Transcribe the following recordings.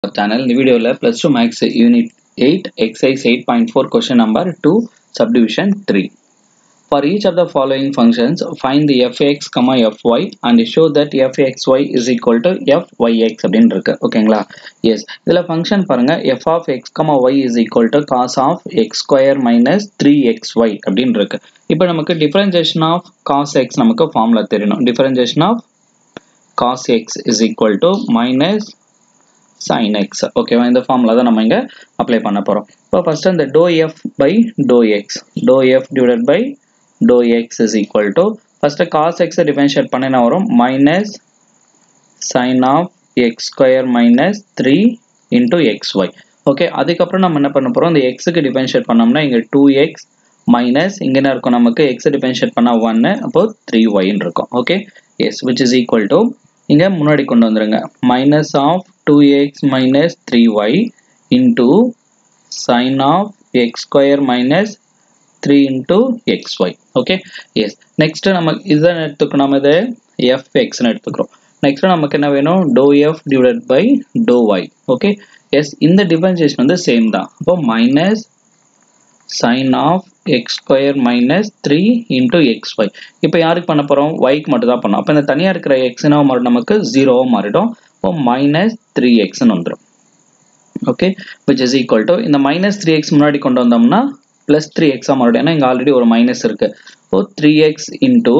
channel இந்த வீடியோவில் plus two maths unit eight exercise eight point four question number two subdivision three for each of the following functions find the f x comma f y and show that f x y is equal to f y x அப்படின்னு இருக்கு ஓகேங்களா yes இதில் function பாருங்க f of x comma y is equal to cos of x square minus three x y அப்படின்னு இருக்கு இப்போ நமக்கு differentiation of cos x நமக்கு ஃபார்முலா தெரியணும் differentiation of cos x is equal to minus sin x ஓகேவா இந்த formula தான் நம்ம இங்க அப்ளை பண்ண போறோம் இப்போ ஃபர்ஸ்ட் அந்த dou f by dou x dou f divided by dou x is equal to first cos எக்ஸை டிஃபரன்ஷியேட் பண்ணினா வரும் minus sine of x square minus three into x y okay அதுக்கப்புறம் நம்ம என்ன பண்ண போறோம் இந்த எக்ஸுக்கு டிஃபரன்ஷியேட் பண்ணோம்னா இங்க டூ எக்ஸ் மைனஸ் இங்க என்ன இருக்கும் நமக்கு எக்ஸை டிஃபரன்ஷியேட் பண்ணா ஒன்னு அப்போ த்ரீ ஒய்ன்னு இருக்கும் okay yes which is equal to இங்க முன்னாடி கொண்டு வந்துருங்க minus of two x minus three y into sine of x square minus three into x y okay yes next நம்ம இதை எடுத்துக்கணும் நம்ம இதை எஃப் எக்ஸ்னு எடுத்துக்கிறோம் நெக்ஸ்ட் நமக்கு என்ன வேணும் dou f divide by dou y okay yes இந்த டிஃபரன்சியேஷன் வந்து சேம் தான் அப்போ minus sine of x square minus three into x y இப்போ யாருக்கு பண்ண போகிறோம் ஒய்க்கு மட்டும் தான் பண்ணோம் அப்போ இந்த தனியாக இருக்கிற எக்ஸ்னா மாறிடும் நமக்கு ஜீரோவாக மாறிடும் இப்போ மைனஸ் த்ரீ எக்ஸ்னு வந்துடும் okay which is equal to இந்த மைனஸ் த்ரீ எக்ஸ் முன்னாடி கொண்டு வந்தோம்னா ப்ளஸ் த்ரீ எக்ஸாக மாறிடும் ஏன்னா இங்கே ஆல்ரெடி ஒரு மைனஸ் இருக்கு இப்போ three x into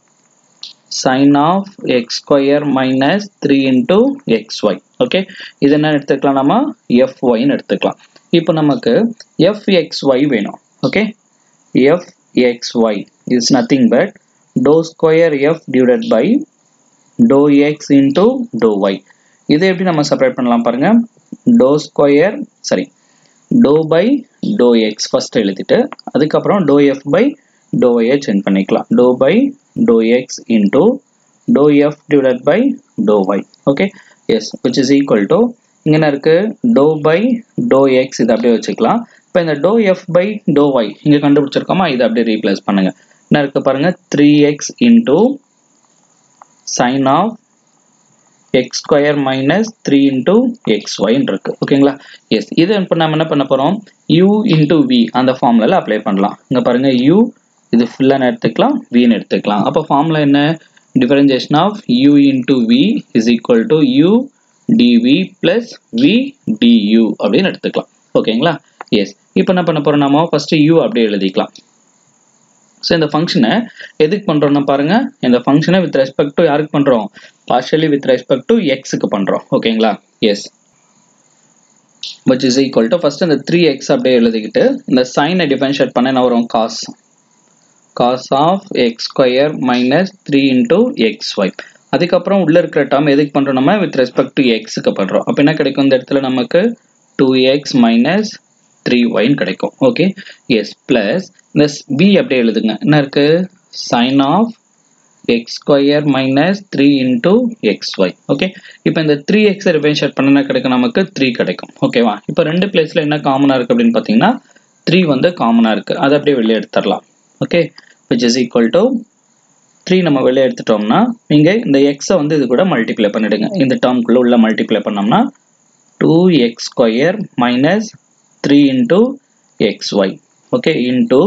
sine of x square minus three into x y okay இது என்ன எடுத்துக்கலாம் நம்ம எஃப் ஒய்னு எடுத்துக்கலாம் இப்போ நமக்கு எஃப் எக்ஸ் ஒய் வேணும் okay f x y is nothing but dou square f divided by dou x into dou y இதை எப்படி நம்ம செப்பரேட் பண்ணலாம் பாருங்க டோ ஸ்கொயர் சரி dou by dou x first எழுதிட்டு அதுக்கப்புறம் டோ எஃப் பை டோ ஒய்யை சேஞ்ச் பண்ணிக்கலாம் to by dou x into dou f divided by dou y okay yes which is equal to இங்கே என்ன இருக்கு டோ பை டோ எக்ஸ் இதை அப்படியே வச்சுக்கலாம் இப்போ இந்த dou f by dou y இங்கே கண்டுபிடிச்சிருக்கோமா இதை அப்படியே ரீப்ளேஸ் பண்ணுங்க என்ன இருக்கு பாருங்க three x into sine of x square minus three into x ஒய்ன்னு இருக்கு ஓகேங்களா எஸ் இது இப்போ நம்ம என்ன பண்ண போகிறோம் யூ இன்டூ வி அந்த ஃபார்முலாவில் அப்ளை பண்ணலாம் இங்கே பாருங்க யூ இது ஃபுல்லாக எடுத்துக்கலாம் வின்னு எடுத்துக்கலாம் அப்போ ஃபார்முலா என்ன differentiation of u into v is equal to u d v plus v d u அப்படின்னு எடுத்துக்கலாம் ஓகேங்களா எஸ் இப்போ என்ன பண்ண போகிறோம் நம்ம ஃபர்ஸ்ட் யூ அப்படியே எழுதிக்கலாம் ஸோ இந்த ஃபங்க்ஷனை எதுக்கு பண்ணுறோம்னா பாருங்க இந்த ஃபங்க்ஷனை வித் ரெஸ்பெக்ட் டு யாருக்கு பண்ணுறோம் பார்ஷியலி வித் ரெஸ்பெக்ட் டு எக்ஸுக்கு பண்ணுறோம் ஓகேங்களா yes but is equal to first இந்த த்ரீ எக்ஸ் அப்படியே எழுதிக்கிட்டு இந்த சைனை டிஃபரன்ஷியேட் பண்ண என்ன வரும் cos cos of x square minus three into x y அதுக்கப்புறம் உள்ள இருக்கிற டேர்ம் எதுக்கு பண்ணுறோம் நம்ம வித் ரெஸ்பெக்ட் டு எக்ஸுக்கு பண்ணுறோம் அப்போ என்ன கிடைக்கும் இந்த இடத்துல நமக்கு டூ எக்ஸ் மைனஸ் த்ரீ ஒய்ன்னு கிடைக்கும் ஓகே எஸ் பிளஸ் இந்த பி அப்படியே எழுதுங்க என்ன இருக்கு sine of x square minus three into x y okay இப்போ இந்த த்ரீ எக்ஸை ரிஃபைன்ஷேட் பண்ணனா கிடைக்கும் நமக்கு த்ரீ கிடைக்கும் ஓகேவா இப்போ ரெண்டு பிளேஸில் என்ன காமனாக இருக்குது அப்படின்னு பார்த்தீங்கன்னா த்ரீ வந்து காமனாக இருக்குது அதை அப்படியே வெளியே எடுத்துடலாம் okay which is equal to three நம்ம வெளியே எடுத்துட்டோம்னா நீங்கள் இந்த எக்ஸை வந்து இது கூட மல்டிப்ளை பண்ணிடுங்க இந்த டேர்ம்குள்ளே உள்ள மல்டிப்ளை பண்ணோம்னா two x square minus three into x y okay into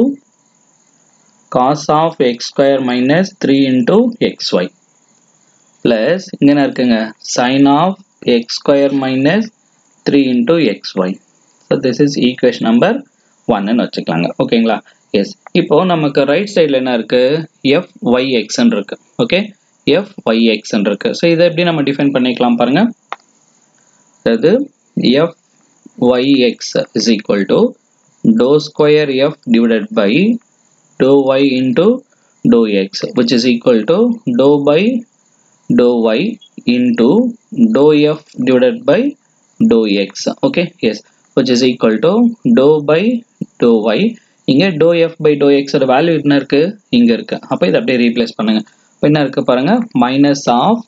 cos of x square minus 3 into xy plus இங்க என்ன இருக்குங்க sin of x square minus 3 into xy so this is equation number 1 ன்னு வச்சுக்கலாங்க ஓகேங்களா S இப்போ நமக்கு right சைடில் என்ன இருக்கு எஃப் ஒய் எக்ஸ்ன்னு இருக்கு ஓகே எஃப் ஒய் எக்ஸ்ன்னு இருக்கு ஸோ இதை எப்படி நம்ம டிஃபைன் பண்ணிக்கலாம் பாருங்க அதாவது f y x is equal to dou square f divided by dou y into dou x which is equal to dou by dou y into dou f divided by dou x okay yes which is equal to dou by dou y இங்க dou f by dou x ஓட value என்ன இருக்கு இங்க இருக்கு அப்ப இதை அப்படியே replace பண்ணுங்க இப்போ என்ன இருக்கு பாருங்க minus of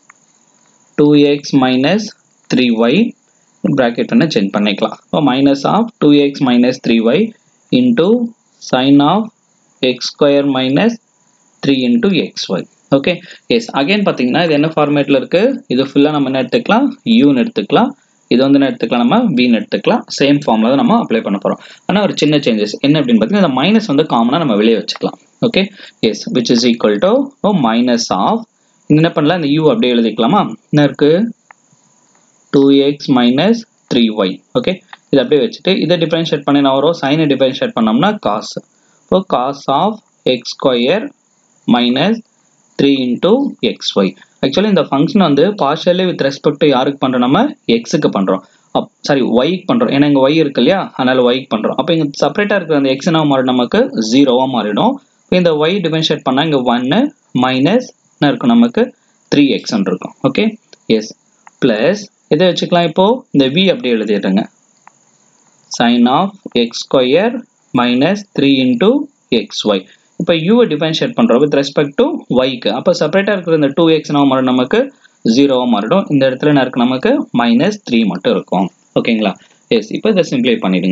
two x minus three y bracket பண்ண சேஞ்ச் பண்ணிக்கலாம் இப்போ minus of two x minus three y into sine of x square minus 3 into xy okay yes again பார்த்தீங்கன்னா இது என்ன ஃபார்மேட்டில் இருக்கு இது ஃபுல்லாக நம்ம என்ன எடுத்துக்கலாம் யூன்னு எடுத்துக்கலாம் இது வந்து என்ன எடுத்துக்கலாம் நம்ம பின்னு எடுத்துக்கலாம் சேம் ஃபார்மில் தான் நம்ம அப்ளை பண்ண போகிறோம் ஆனால் ஒரு சின்ன சேஞ்சஸ் என்ன அப்படின்னு பார்த்தீங்கன்னா இந்த மைனஸ் வந்து காமனாக நம்ம வெளியே வச்சுக்கலாம் okay yes which is equal to minus of என்ன பண்ணலாம் இந்த யூ அப்படியே எழுதிக்கலாமா என்ன இருக்கு two x minus three y okay இது அப்படியே வச்சுட்டு இதை டிஃபரன்ஷியேட் பண்ணி நான் வரும் சைனை டிஃபரன்ஷியேட் பண்ணோம்னா காஸ் இப்போ cos of x square minus three into x y actually இந்த ஃபங்க்ஷன் வந்து பார்ஷியலி வித் ரெஸ்பெக்ட் டு யாருக்கு பண்ணுறோம் நம்ம எக்ஸுக்கு பண்ணுறோம் அப் சாரி ஒய்க்கு பண்ணுறோம் ஏன்னா இங்கே ஒய் இருக்கு இல்லையா அதனால ஒய்க்கு பண்ணுறோம் அப்போ இங்கே செப்பரேட்டாக இருக்கிற அந்த எக்ஸ் என்ன மாறிடும் நமக்கு ஜீரோவாக மாறிடும் இப்போ இந்த ஒய் டிஃபரன்ஷியேட் பண்ணால் இங்கே ஒன்று மைனஸ் என்ன இருக்கும் நமக்கு த்ரீ எக்ஸ்ன்னு இருக்கும் ஓகே எஸ் ப்ளஸ் இதை வச்சுக்கலாம் இப்போது இந்த வி அப்படியே எழுதிடுங்க sine of x square minus three into x y இப்போ யூவை டிஃபரன்ஷியேட் பண்ணுறோம் வித் ரெஸ்பெக்ட் டு ஒய்க்கு அப்போ செப்பரேட்டாக இருக்கிற இந்த டூ எக்ஸ் என்ன மாறும் நமக்கு ஜீரோவாக மாறிடும் இந்த இடத்துல என்ன இருக்கு நமக்கு மைனஸ் த்ரீ மட்டும் இருக்கும் ஓகேங்களா எஸ் இப்போ இதை சிம்பிளை பண்ணிடுங்க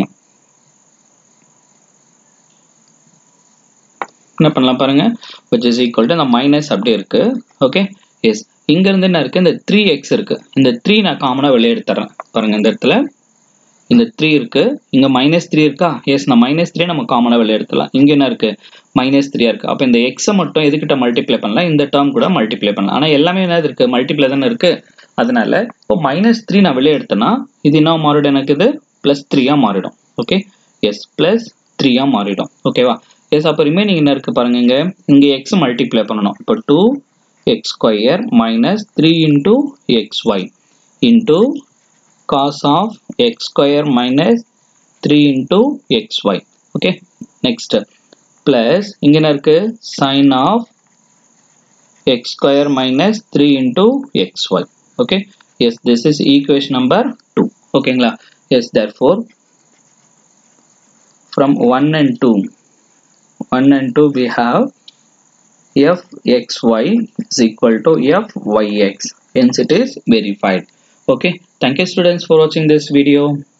என்ன பண்ணலாம் பாருங்க விச் இஸ் ஈக்குவல் டு இந்த மைனஸ் அப்படியே இருக்கு ஓகே எஸ் இங்கேருந்து என்ன இருக்கு இந்த த்ரீ எக்ஸ் இருக்கு இந்த த்ரீ நான் காமனாக வெளியே எடுத்துறேன் பாருங்க இந்த இடத்துல இந்த த்ரீ இருக்கு இங்க மைனஸ் த்ரீ இருக்கா எஸ் நான் மைனஸ் த்ரீ நம்ம காமனாக வெளியே எடுத்துலாம் இங்க என்ன இருக்கு மைனஸ் த்ரீயா இருக்கு அப்போ இந்த எக்ஸை மட்டும் எதுக்கிட்ட மல்டிப்ளை பண்ணலாம் இந்த டேர்ம் கூட மல்டிப்ளை பண்ணலாம் ஆனால் எல்லாமே என்ன இருக்கு மல்டிப்ளை தானே இருக்கு அதனால இப்போ மைனஸ் த்ரீ நான் வெளியே எடுத்தேன்னா இது என்ன மாறிடும் எனக்கு இது பிளஸ் த்ரீயா மாறிடும் ஓகே எஸ் பிளஸ் த்ரீயா மாறிடும் ஓகேவா எஸ் அப்போ ரிமைனிங் என்ன இருக்கு பாருங்க இங்க இங்க எக்ஸ் மல்டிப்ளை பண்ணணும் இப்போ two x square minus three into x y into cos of x square minus 3 into xy okay next plus இங்க என்ன இருக்கு sin of x square minus 3 into xy okay yes this is equation number 2 ஓகேங்களா yes therefore from 1 and 2 1 and 2 we have fxy is equal to fyx hence it is verified okay thank you students for watching this video